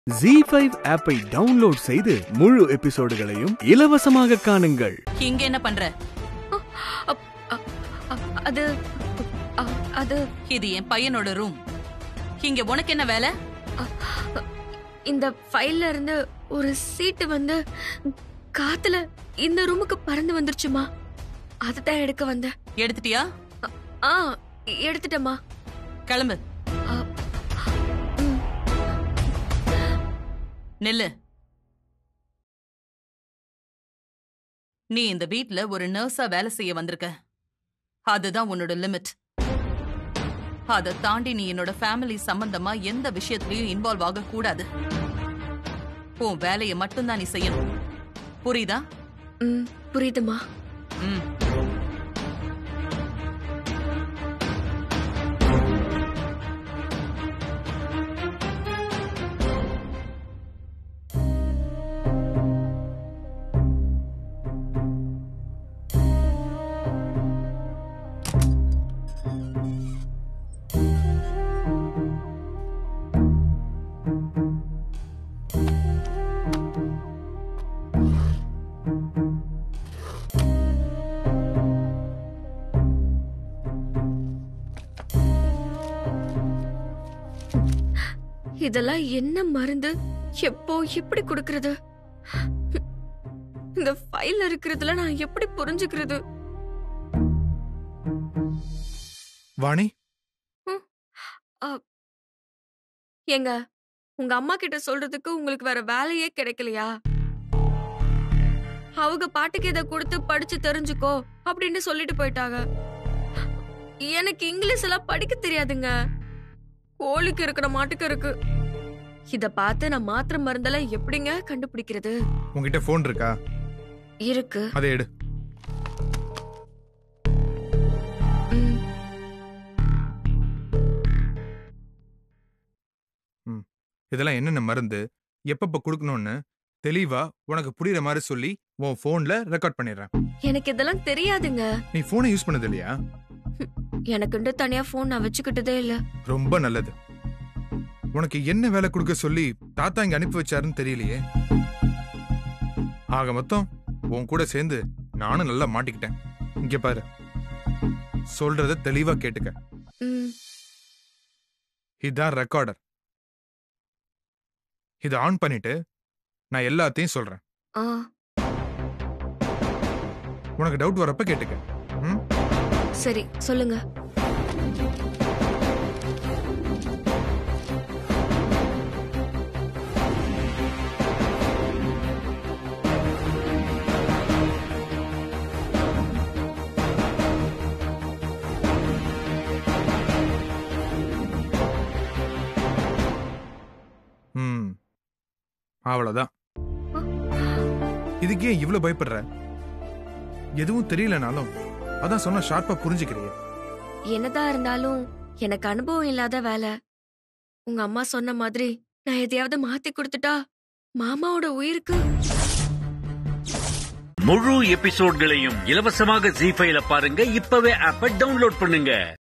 G five ஆப்பை download செய்து முழு எபிசோடுகளையும் இலவசமாக காணுங்கள் இங்க என்ன பண்ற அப்- அ- அ- அது அ- அது இது என் பையனோட ரூம் இங்க உனக்கு என்ன வேலை இந்த ஃபைல்ல இருந்து ஒரு சீட்டு வந்து காத்துல இந்த ரூமுக்கு பறந்து வந்துருச்சுமா அதுதான் எடுக்க வந்தேன் எடுத்துட்டியா ஆ எடுத்துட்டேம்மா கிளம்பு அ, ம், நெல்லு நீ இந்த வீட்ல ஒரு நர்ஸா வேலை செய்ய வந்திருக்க அதுதான் உன்னோட லிமிட் அதை தாண்டி நீ என்னோட ஃபேமிலி சம்பந்தமா எந்த விஷயத்திலயும் இன்வால்வ் ஆக கூடாது உன் வேலையை மட்டும்தான் நீ செய்யணும் புரியுதா ம், புரியுதுமா ம் இதெல்லாம் என்ன மருந்து எப்போ எப்படி கொடுக்கறது இந்த ஃபைல்ல இருக்கிறதுல நான் எப்படி புரிஞ்சுக்கிறது வாணி ஏங்க உங்க அம்மா கிட்ட சொல்றதுக்கு உங்களுக்கு வேற வேலையே கிடைக்கலையா அவங்க பாட்டுக்கு இதை கொடுத்து படிச்சு தெரிஞ்சுக்கோ அப்படின்னு சொல்லிட்டு போயிட்டாங்க எனக்கு இங்கிலீஷ் எல்லாம் படிக்க தெரியாதுங்க கோழிக்கு இருக்கிற மாட்டுக்கு இருக்கு இத பார்த்து நான் மாத்திரை மருந்தெல்லாம் எப்படிங்க கண்டுபிடிக்கிறது உங்ககிட்ட ஃபோன் இருக்கா இருக்கு அதை எடு ம், இதெல்லாம் என்னென்ன மருந்து எப்பப்ப கொடுக்கணும்னு தெளிவா உனக்கு புரியுற மாதிரி சொல்லி உன் ஃபோன்ல ரெக்கார்ட் பண்ணிடுறேன் எனக்கு இதெல்லாம் தெரியாதுங்க நீ ஃபோனை யூஸ் பண்ணது இல்லையா எனக்குண்டு தனியா போன் நான் வச்சுக்கிட்டதே இல்ல ரொம்ப நல்லது உனக்கு என்ன வேலை கொடுக்க சொல்லி தாத்தா இங்க அனுப்பி வச்சாருன்னு தெரியலையே ஆக மொத்தம் உன் கூட சேர்ந்து நானும் நல்லா மாட்டிக்கிட்டேன் இங்க பாரு சொல்றத தெளிவா கேட்டுக்க ம், இதான் ரெக்கார்டர் இதை ஆன் பண்ணிட்டு நான் எல்லாத்தையும் சொல்றேன் ஆ உனக்கு டவுட் வரப்ப கேட்டுக்க ம் சரி சொல்லுங்க ம் அவ்வளவுதான் இதுக்கு ஏன் இவ்வளவு பயப்படுற எதுவும் தெரியலனாலும் அதான் சொன்ன ஷார்ப்பா புரிஞ்சுக்கிறியே என்னதான் இருந்தாலும் எனக்கு அனுபவம் இல்லாத வேலை உங்க அம்மா சொன்ன மாதிரி நான் எதையாவது மாத்தி கொடுத்துட்டா மாமாவோட உயிருக்கு முழு எபிசோட்களையும் இலவசமாக ஜி ஃபைல பாருங்க இப்பவே ஆப்ப டவுன்லோட் பண்ணுங்க